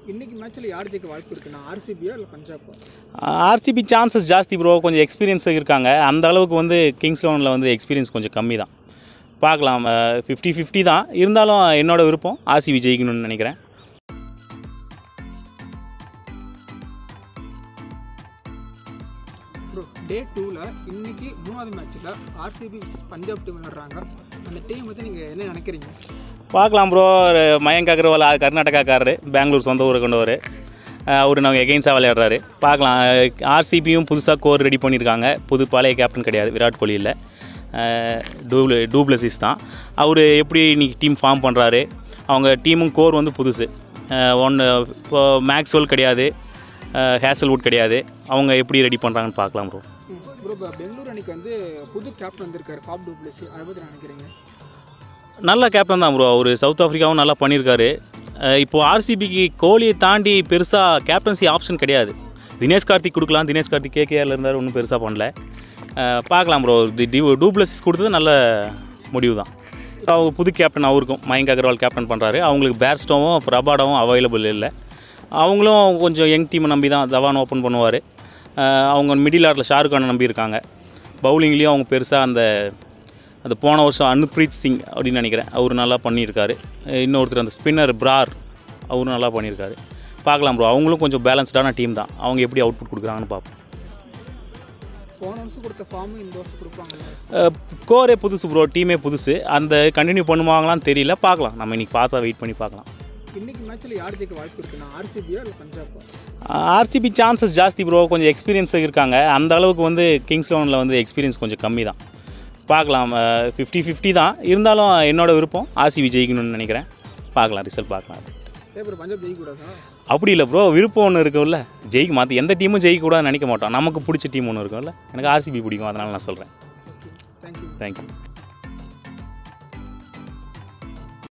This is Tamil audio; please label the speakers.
Speaker 1: இன்னைக்கு மேட்ச்சில் யார் ஜெயிக்க வாய்ப்பு இருக்குன்னா ஆர்சிபியா இல்லை பஞ்சாபா
Speaker 2: ஆர்சிபி சான்சஸ் ஜாஸ்தி ப்ரோ கொஞ்சம் எக்ஸ்பீரியன்ஸ் இருக்காங்க அந்த அளவுக்கு வந்து கிங்ஸ் லெவனில் வந்து எக்ஸ்பீரியன்ஸ் கொஞ்சம் கம்மி தான் பார்க்கலாம் ஃபிஃப்டி ஃபிஃப்டி தான் இருந்தாலும் என்னோட விருப்பம் ஆர்சிபி ஜெயிக்கணும்னு நினைக்கிறேன்
Speaker 1: ப்ரோ டே டூவில் இன்னைக்கு மூணாவது மேட்ச்சில் ஆர்சிபி பஞ்சாப் டீம் விளையாடுறாங்க அந்த டீம் பற்றி நீங்கள் என்ன நினைக்கிறீங்க
Speaker 2: பார்க்கலாம் ப்ரோ மயங்க் அகர்வால் கர்நாடகாக்காரரு பெங்களூர் சொந்த ஊரை கொண்டவர் அவர் நாங்கள் எகெயின்ஸாக விளையாடுறாரு பார்க்கலாம் ஆர்சிபியும் புதுசாக கோர் ரெடி பண்ணியிருக்காங்க புது பழைய கேப்டன் கிடையாது விராட் கோலி இல்லை டூப்ள டூப்ளசிஸ் தான் அவர் எப்படி இன்னைக்கு டீம் ஃபார்ம் பண்ணுறாரு அவங்க டீமும் கோர் வந்து புதுசு ஒன்று இப்போ மேக்ஸ்வெல் கிடையாது ஹேசல்வுட் கிடையாது அவங்க எப்படி ரெடி பண்ணுறாங்கன்னு பார்க்கலாம் ப்ரோ
Speaker 1: ப்ரோ இப்போ பெங்களூர் அணிக்கு வந்து புது கேப்டன் வந்திருக்காரு ஃபாப் டூப்ளசி அதை பற்றி நினைக்கிறீங்க
Speaker 2: நல்ல கேப்டன் தான் ப்ரோ அவர் சவுத் ஆஃப்ரிக்காவும் நல்லா பண்ணியிருக்காரு அஹ் இப்போ ஆர்சிபிக்கு கோலியை தாண்டி பெருசாக கேப்டன்சி ஆப்ஷன் கிடையாது தினேஷ் கார்த்திக் கொடுக்கலாம் தினேஷ் கார்த்திக் கேகேஆரில் இருந்தார் ஒன்றும் பெருசாக பண்ணல அஹ் பார்க்கலாம் ப்ரோ டூப்ளஸ் கொடுத்தது நல்ல முடிவு தான் அவங்க புது கேப்டன் அவருக்கும் மயங்க் அகர்வால் கேப்டன் பண்ணுறாரு அவங்களுக்கு பேர்ஸ்டோவும் ரபாடாவும் அவைலபிள் இல்லை அவங்களும் கொஞ்சம் யங் டீமை நம்பி தான் தவான் ஓப்பன் பண்ணுவார் அவங்க மிடில் ஆர்டில் ஷாருக் கானை நம்பி இருக்காங்க பவுலிங்லேயும் அவங்க பெருசாக அந்த அது போன வருஷம் அனுப்ரீத் சிங் அப்படின்னு நினைக்கிறேன் அவர் நல்லா பண்ணியிருக்காரு அஹ் இன்னொருத்தர் அந்த ஸ்பின்னர் பிரார் அவரும் நல்லா பண்ணியிருக்காரு பார்க்கலாம் ப்ரோ அவங்களும் கொஞ்சம் பேலன்ஸ்டான டீம் தான் அவங்க எப்படி அவுட்புட் கொடுக்குறாங்கன்னு பார்ப்போம்
Speaker 1: போன வருஷம் கொடுத்த ஃபார்மு இந்த வருஷம் கொடுப்பாங்கல்ல
Speaker 2: அஹ் கோரே புதுசு ப்ரோ டீமே புதுசு அந்த கண்டினியூ பண்ணுவாங்களான்னு தெரியல பார்க்கலாம் நம்ம இன்னைக்கு பார்த்தா வெயிட் பண்ணி பார்க்கலாம்
Speaker 1: இன்னைக்கு மேட்ச்சில் யார் ஜெயிக்க வாய்ப்பு இருக்குன்னா ஆர்சிபியா இல்லை பஞ்சாபா
Speaker 2: ஆர்சிபி சான்சஸ் ஜாஸ்தி ப்ரோ கொஞ்சம் எக்ஸ்பீரியன்ஸ் இருக்காங்க அந்த அளவுக்கு வந்து கிங்ஸ் லெவனில் வந்து எக்ஸ்பீரியன்ஸ் கொஞ்சம் கம்மி தான் பார்க்கலாம் ஃபிஃப்டி ஃபிஃப்டி தான் இருந்தாலும் என்னோட விருப்பம் ஆர்சிபி ஜெயிக்கணும்னு நினைக்கிறேன் பார்க்கலாம் ரிசல்ட் பார்க்கலாம்
Speaker 1: ஏ ப்ரோ பஞ்சாப் ஜெயிக்கக்கூடாதா
Speaker 2: அப்படி இல்லை ப்ரோ விருப்பம் ஒன்று இருக்கும்ல ஜெயிக்க மாற்றி எந்த டீமும் ஜெயிக்கக்கூடாதுன்னு நினைக்க மாட்டோம் நமக்கு பிடிச்ச டீம் ஒன்று இருக்கும்ல எனக்கு ஆர்சிபி பிடிக்கும் அதனால நான் சொல்கிறேன்
Speaker 1: ஓகே தேங்க்யூ
Speaker 2: தேங்க்யூ